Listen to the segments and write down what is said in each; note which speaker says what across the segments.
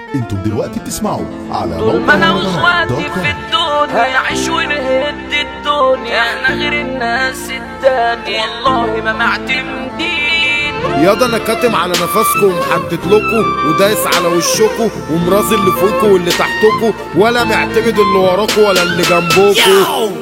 Speaker 1: انتوا دلوقتي بتسمعوا على
Speaker 2: طول ما انا
Speaker 1: موقع
Speaker 2: واخواتي
Speaker 1: دوت كوم.
Speaker 2: في الدنيا هنعيش ونهد الدنيا احنا غير الناس التانية والله ما معتمدين
Speaker 3: ياض انا كاتم على نفسكم ومحدد لكم ودايس على وشكم ومرازي اللي فوقكم واللي تحتكم ولا معتمد اللي وراكم ولا اللي جنبكم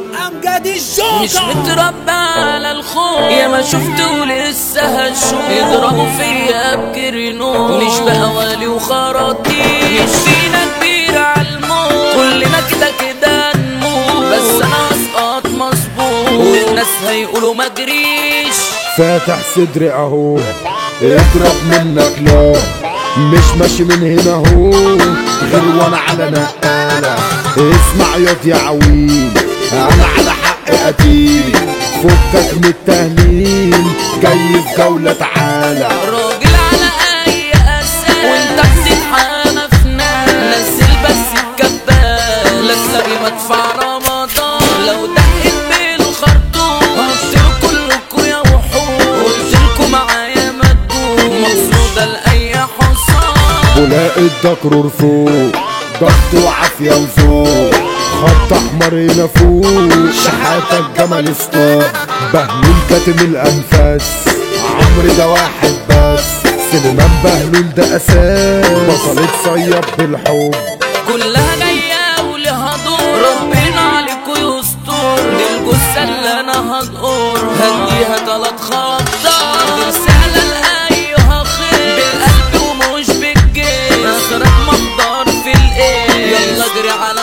Speaker 2: مش متربى على الخوف يا ما شفت ولسه هشوف يضربوا فيا بكرنون مش بهوالي وخراطيم مش فينا كبير على الموت كلنا كده كده نموت بس انا اسقط مظبوط والناس هيقولوا ما جريش
Speaker 3: فاتح صدري اهو اضرب منك لا مش ماشي من هنا اهو غير وانا على نقالة اسمع ياض يا عويل انا على حق قتيل فكك من التهليل جاي في جولة تعالى
Speaker 2: راجل على اي اساس وانت بتتحامى في ناس نزل بس الكبال لسه بمدفع رمضان لو دقت بالخرطوم قلتلكوا كلكوا يا وحوش قلتلكوا معايا مدبوس مقصودة لأي حصان
Speaker 3: ولاقي الدكرور فوق ضغط وعافية وذوق خط احمر هنا فوق شحاتة الجمل ستوب بهلول كاتم الانفاس عمرو ده واحد بس سليمان بهلول ده اساس بطلة صيب بالحب
Speaker 2: كلها جاية ولها دور ربنا عليكوا يستر دي الجثة اللي انا هدقر هديها تلات خطات دي رسالة لأيها خير بالقلب ومش بالجيش اخرك مقدار في الايه يلا اجري على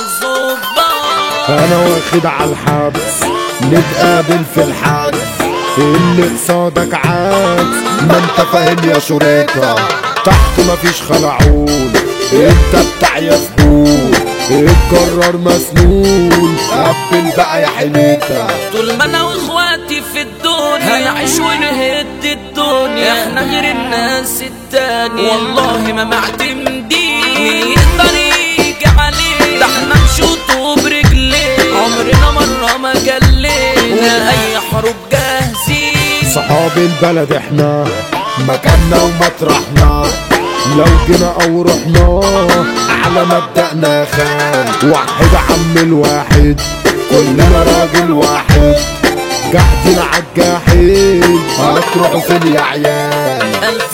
Speaker 2: الظباط
Speaker 3: انا واخد على الحبس نتقابل في الحبس اللي قصادك عكس ما انت فاهم يا شريطة تحت مفيش خلعون انت بتاع يا زبون اتكرر مسنون قبل بقى يا حنيتة
Speaker 2: طول ما انا واخواتي في الدنيا هنعيش ونهد الدنيا احنا غير الناس التانية والله ما معتمدين مين يقدر يجي عليه ده احنا نشوطه برجليه عمرنا مرة ما جلينا لأي حروب جاهزين
Speaker 3: صحاب البلد احنا مكاننا ومطرحنا لو جينا او رحنا على مبدأنا خان وحد عم الواحد كلنا راجل واحد قاعدين عالجاحد هتروحوا فين يا عيال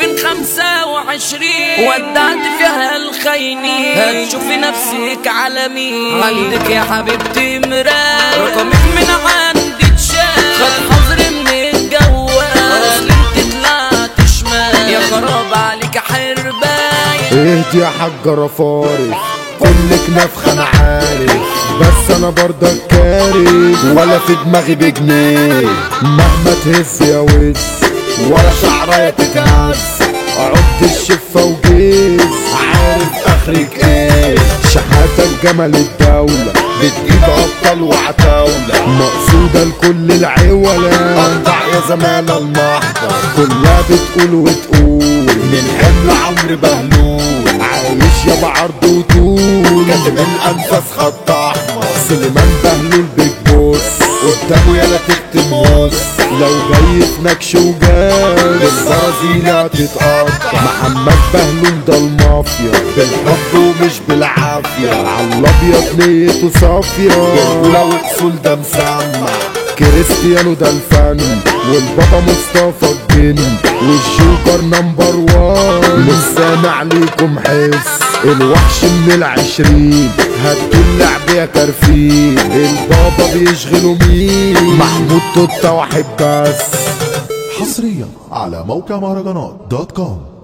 Speaker 2: 2025 ودعت فيها الخاينين هتشوفي نفسك على مين عندك يا حبيبتي مراد رقمك من عندي اتشال خد حظر من الجوال اصل انت طلعت شمال يا خراب عليك حرباية
Speaker 3: اهدي يا حاجة رفارف كلك نفخة انا عارف بس انا برضك كارف ولا في دماغي بجنيه مهما تهز يا وز ولا شعرايا تتهز عد الشفة وجيز عارف اخرك ايه شحاتة جمل الدولة بتجيب ابطال وعتاولة مقصودة لكل العولة قطع يا زمالة المحضر كلها بتقول وتقول من حمل عمرو بهلول عايش يا بعرض وطول كاتب الانفاس خط احمر سليمان بهلول بيج بوس قدامه يالا تكتم وص لو جاي في نكش وجاز البرازيل هتتقطع محمد بهلول ده المافيا بالحب ومش بالعافية عالابيض نيته صافية ولو اصول ده مسمع كريستيانو ده الفن والبابا مصطفى الجن والجوكر نمبر وان مش سامع ليكم حس الوحش من العشرين هاتوا اللعب يا كرفين البابا بيشغلوا مين محمود توتا واحد بس
Speaker 1: حصريا على موقع مهرجانات دوت كوم